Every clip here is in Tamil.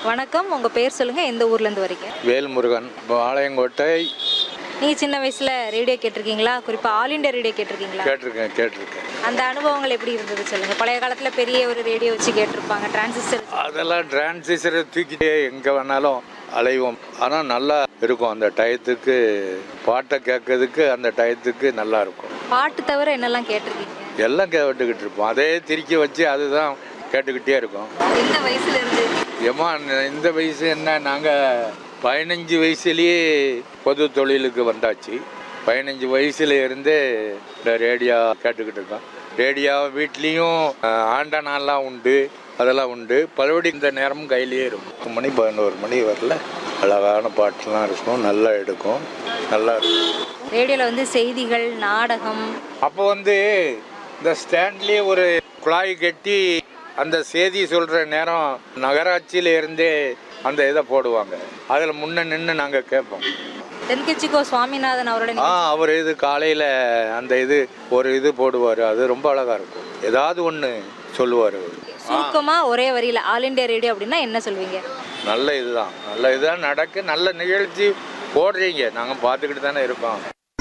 வணக்கம் உங்க பேர் சொல்லுங்க எந்த ஊர்ல இருந்து வரீங்க வேல்முருகன் பாளையங்கோட்டை நீங்க சின்ன வயசுல ரேடியோ கேட்டிருக்கீங்களா குறிப்பா ஆல் இண்டியா ரேடியோ கேட்டிருக்கீங்களா கேட்டிருக்கேன் கேட்டிருக்கேன் அந்த அனுபவங்கள் எப்படி இருந்தது சொல்லுங்க பழைய காலத்துல பெரிய ஒரு ரேடியோ வச்சு கேட்டிருப்பாங்க டிரான்சிஸ்டர் அதெல்லாம் டிரான்சிஸ்டரை தூக்கிட்டே எங்கே வேணாலும் அலைவோம் ஆனால் நல்லா இருக்கும் அந்த டயத்துக்கு பாட்டை கேட்கறதுக்கு அந்த டயத்துக்கு நல்லா இருக்கும் பாட்டு தவிர என்னெல்லாம் கேட்டிருக்கீங்க எல்லாம் கேட்டுக்கிட்டு இருப்போம் அதே திருக்கி வச்சு அதுதான் கேட்டுக்கிட்டே இருக்கோம் எந்த வயசுல இருந்து ஏமா இந்த வயசு என்ன நாங்கள் பதினஞ்சு வயசுலேயே பொது தொழிலுக்கு வந்தாச்சு பதினஞ்சு வயசுல இருந்தே இந்த ரேடியோ கேட்டுக்கிட்டு இருக்கோம் ரேடியோ வீட்லேயும் ஆண்டனாலாம் உண்டு அதெல்லாம் உண்டு பலபடி இந்த நேரமும் கையிலேயே இருக்கும் பத்து மணி பதினோரு மணி வரல அழகான பாட்டுலாம் இருக்கும் நல்லா எடுக்கும் நல்லா இருக்கும் ரேடியோல வந்து செய்திகள் நாடகம் அப்போ வந்து இந்த ஸ்டாண்ட்லேயே ஒரு குழாய் கட்டி அந்த செய்தி சொல்கிற நேரம் நகராட்சியில இருந்தே அந்த இதை போடுவாங்க அதில் முன்ன நின்று நாங்கள் கேட்போம் தென்கட்சிக்கோ சுவாமிநாதன் அவரோட ஆ அவர் இது காலையில் அந்த இது ஒரு இது போடுவார் அது ரொம்ப அழகாக இருக்கும் ஏதாவது ஒன்று சொல்லுவார் அவர் சுருக்கமா ஒரே வரியில ஆல் இண்டியா ரேடியோ அப்படின்னா என்ன சொல்வீங்க நல்ல இதுதான் நல்ல இதுதான் நடக்கு நல்ல நிகழ்ச்சி போடுறீங்க நாங்கள் பார்த்துக்கிட்டு தானே இருக்கோம்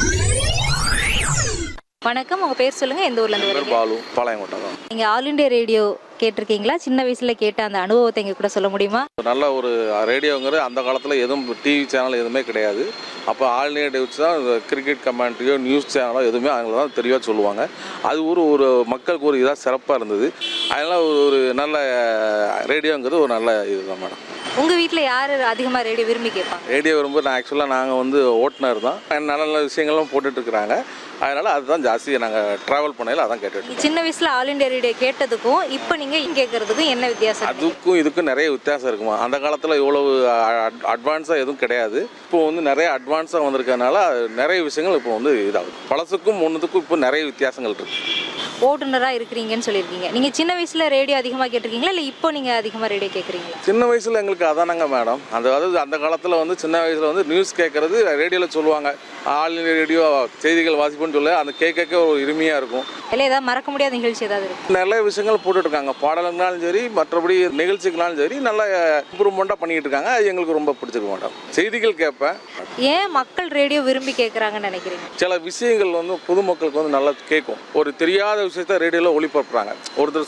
வணக்கம் உங்க பேர் சொல்லுங்க எந்த ஊர்ல இருந்து வரீங்க பாலு பாளையங்கோட்டை தான் நீங்க ஆல் இண்டியா ரேடியோ கேட்டிருக்கீங்களா சின்ன வயசுல கேட்ட அந்த அனுபவத்தை எங்க கூட சொல்ல முடியுமா நல்ல ஒரு ரேடியோங்கிறது அந்த காலத்தில் எதுவும் டிவி சேனல் எதுவுமே கிடையாது அப்போ ஆல் இண்டியா நியூஸ் தான் இந்த கிரிக்கெட் கமெண்ட்ரியோ நியூஸ் சேனலோ எதுவுமே அவங்கள தான் தெளிவாக சொல்லுவாங்க அது ஒரு ஒரு மக்களுக்கு ஒரு இதாக சிறப்பாக இருந்தது அதனால் ஒரு ஒரு நல்ல ரேடியோங்கிறது ஒரு நல்ல இதுதான் மேடம் உங்க வீட்ல யாரு அதிகமா ரேடியோ விரும்பி கேட்பாங்க ரேடியோ வரும்போது நான் ஆக்சுவலாக நாங்கள் வந்து ஓட்டுநர் தான் நல்ல நல்ல விஷயங்களும் போட்டுட்ருக்குறாங்க அதனால் அதுதான் ஜாஸ்தி நாங்கள் ட்ராவல் பண்ணையில் அதான் கேட்டுட்டு நீ சின்ன வயசுல ஆல் இண்டியா ரேடியோ கேட்டதுக்கும் இப்போ நீங்க இங்க கேட்கறதுக்கும் என்ன வித்தியாசம் அதுக்கும் இதுக்கும் நிறைய வித்தியாசம் இருக்குமா அந்த காலத்தில் இவ்வளவு அட்வான்ஸாக எதுவும் கிடையாது இப்போ வந்து நிறைய அட்வான்ஸாக வந்திருக்கனால நிறைய விஷயங்கள் இப்போ வந்து இதாகுது பழசுக்கும் ஒன்றுத்துக்கும் இப்போ நிறைய வித்தியாசங்கள் இருக்கு ஓட்டுநரா இருக்கிறீங்கன்னு சொல்லியிருக்கீங்க நீங்க சின்ன வயசுல ரேடியோ அதிகமா கேட்டிருக்கீங்களா இல்ல இப்போ நீங்க அதிகமா ரேடியோ கேட்குறீங்களா சின்ன வயசில் எங்களுக்கு அதானங்க மேடம் அந்த அதாவது அந்த காலத்தில் வந்து சின்ன வயசில் வந்து நியூஸ் கேட்குறது ரேடியோவில் சொல்லுவாங்க ஆல் இந்தியா ரேடியோ செய்திகள் வாசிப்புன்னு சொல்ல அந்த கேட்க ஒரு இனிமையாக இருக்கும் இல்ல ஏதாவது மறக்க முடியாத நிகழ்ச்சி ஏதாவது இருக்கு நிறைய விஷயங்கள் போட்டுட்டு இருக்காங்க பாடலுங்கனாலும் சரி மற்றபடி நிகழ்ச்சிகளாலும் சரி நல்ல இம்ப்ரூவ்மெண்ட்டாக பண்ணிட்டு இருக்காங்க அது எங்களுக்கு ரொம்ப பிடிச்சிருக்க மாட்டோம் செய்திகள் கேட்பேன் ஏன் மக்கள் ரேடியோ விரும்பி கேட்குறாங்கன்னு நினைக்கிறீங்க சில விஷயங்கள் வந்து பொதுமக்களுக்கு வந்து நல்லா கேட்கும் ஒரு தெரியாத விஷயத்த ரேடியோவில் ஒளிபரப்புறாங்க ஒருத்தர்